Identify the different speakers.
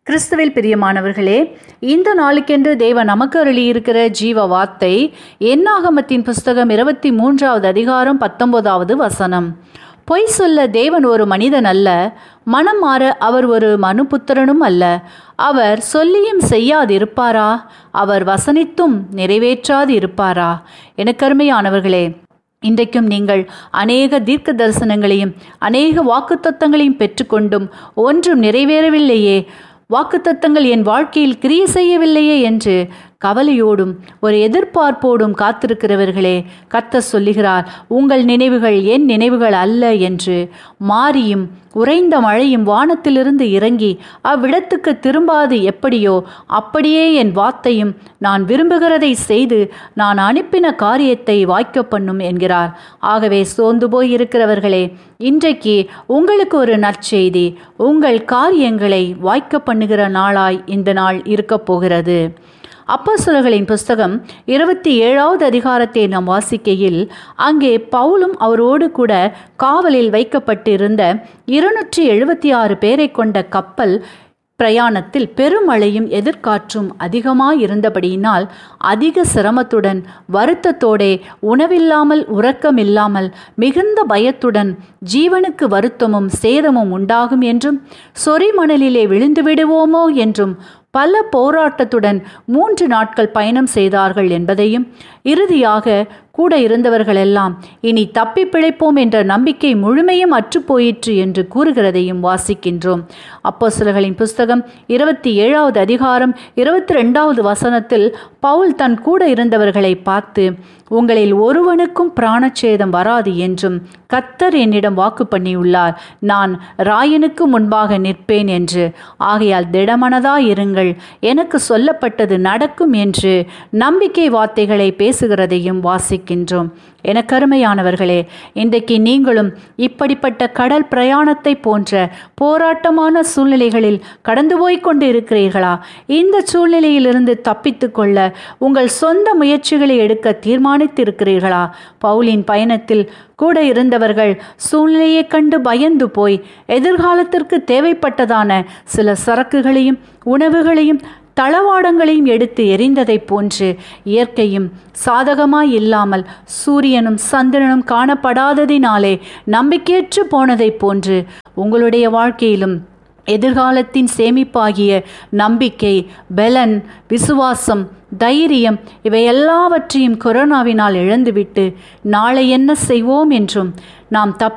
Speaker 1: கிறிஸ்துவில் பிரியமானவர்களே இந்த நாளுக்கென்று தேவ நமக்கு அருளியிருக்கிற ஜீவ வார்த்தை என்னாகமத்தின் புஸ்தகம் இருபத்தி மூன்றாவது அதிகாரம் பத்தொன்பதாவது வசனம் பொய் சொல்ல தேவன் ஒரு மனிதன் அல்ல மனம் மாற அவர் ஒரு மனுபுத்திரனும் அல்ல அவர் சொல்லியும் செய்யாதிருப்பாரா அவர் வசனித்தும் நிறைவேற்றாது இருப்பாரா எனக்கருமையானவர்களே இன்றைக்கும் நீங்கள் அநேக தீர்க்க தரிசனங்களையும் அநேக வாக்குத்தத்தங்களையும் பெற்றுக்கொண்டும் ஒன்றும் நிறைவேறவில்லையே வாக்குத்தத்தங்கள் என் வாழ்க்கையில் கிரிய செய்யவில்லையே என்று கவலையோடும் ஒரு எதிர்பார்ப்போடும் காத்திருக்கிறவர்களே கத்த சொல்லுகிறார் உங்கள் நினைவுகள் என் நினைவுகள் அல்ல என்று மாறியும் உறைந்த மழையும் வானத்திலிருந்து இறங்கி அவ்விடத்துக்கு திரும்பாது எப்படியோ அப்படியே என் வார்த்தையும் நான் விரும்புகிறதை செய்து நான் அனுப்பின காரியத்தை வாய்க்க பண்ணும் என்கிறார் ஆகவே சோர்ந்து போய் இருக்கிறவர்களே இன்றைக்கு உங்களுக்கு ஒரு நற்செய்தி உங்கள் காரியங்களை வாய்க்க பண்ணுகிற நாளாய் இந்த நாள் இருக்கப் போகிறது அப்போஸ்தலர்களின் புஸ்தகம் இருபத்தி ஏழாவது அதிகாரத்தை நாம் வாசிக்கையில் அங்கே பவுலும் அவரோடு கூட காவலில் வைக்கப்பட்டிருந்த இருநூற்றி எழுபத்தி ஆறு பேரை கொண்ட கப்பல் பிரயாணத்தில் பெருமழையும் எதிர்காற்றும் அதிகமாயிருந்தபடியினால் அதிக சிரமத்துடன் வருத்தத்தோடே உணவில்லாமல் உறக்கமில்லாமல் மிகுந்த பயத்துடன் ஜீவனுக்கு வருத்தமும் சேதமும் உண்டாகும் என்றும் சொறி மணலிலே விழுந்து விடுவோமோ என்றும் பல போராட்டத்துடன் மூன்று நாட்கள் பயணம் செய்தார்கள் என்பதையும் இறுதியாக கூட இருந்தவர்களெல்லாம் இனி தப்பி பிழைப்போம் என்ற நம்பிக்கை முழுமையும் அற்றுப்போயிற்று என்று கூறுகிறதையும் வாசிக்கின்றோம் அப்போ சிலர்களின் புஸ்தகம் இருபத்தி ஏழாவது அதிகாரம் இருபத்தி ரெண்டாவது வசனத்தில் பவுல் தன் கூட இருந்தவர்களை பார்த்து உங்களில் ஒருவனுக்கும் பிராணச்சேதம் வராது என்றும் கத்தர் என்னிடம் வாக்கு பண்ணியுள்ளார் நான் ராயனுக்கு முன்பாக நிற்பேன் என்று ஆகையால் திடமனதாயிருங்கள் எனக்கு சொல்லப்பட்டது நடக்கும் என்று நம்பிக்கை வார்த்தைகளை பேசுகிறதையும் வாசிக்கின்றோம் எனக்கருமையானவர்களே இன்றைக்கு நீங்களும் இப்படிப்பட்ட கடல் பிரயாணத்தை போன்ற போராட்டமான சூழ்நிலைகளில் கடந்து போய் கொண்டு இருக்கிறீர்களா இந்த சூழ்நிலையிலிருந்து தப்பித்து கொள்ள உங்கள் சொந்த முயற்சிகளை எடுக்க தீர்மானித்திருக்கிறீர்களா பவுலின் பயணத்தில் கூட இருந்தவர்கள் சூழ்நிலையை கண்டு பயந்து போய் எதிர்காலத்திற்கு தேவைப்பட்டதான சில சரக்குகளையும் உணவுகளையும் தளவாடங்களையும் எடுத்து எரிந்ததைப் போன்று இயற்கையும் சாதகமாய் இல்லாமல் சூரியனும் சந்திரனும் காணப்படாததினாலே நம்பிக்கையற்று போனதைப் போன்று உங்களுடைய வாழ்க்கையிலும் எதிர்காலத்தின் சேமிப்பாகிய நம்பிக்கை பலன் விசுவாசம் தைரியம் இவை எல்லாவற்றையும் கொரோனாவினால் இழந்துவிட்டு நாளை என்ன செய்வோம் என்றும் நாம் தப்பி